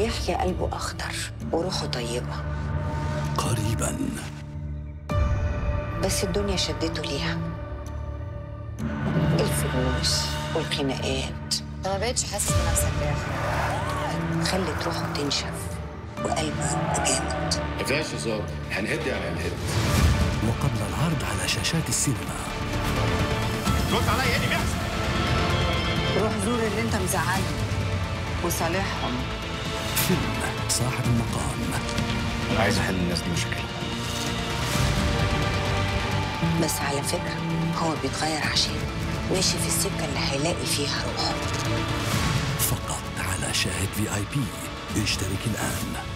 يحيى قلبه أخضر وروحه طيبة قريبا بس الدنيا شدته ليها الفلوس والخناقات ما بقتش حاسس بنفسك يا يحيى خلت روحه تنشف وقلبه يبقى جامد ما فيهاش هزار هنهد يعني هنهد وقبل العرض على شاشات السينما رد عليا ايه اللي بيحصل روح زور اللي انت مزعلهم وصالحهم فيلم صاحب المقام انا عايز احل الناس دي مشكله بس على فكرة هو بيتغير عشان ماشي في السكة اللي هيلاقي فيها روحه فقط على شاهد في اي بي اشترك الآن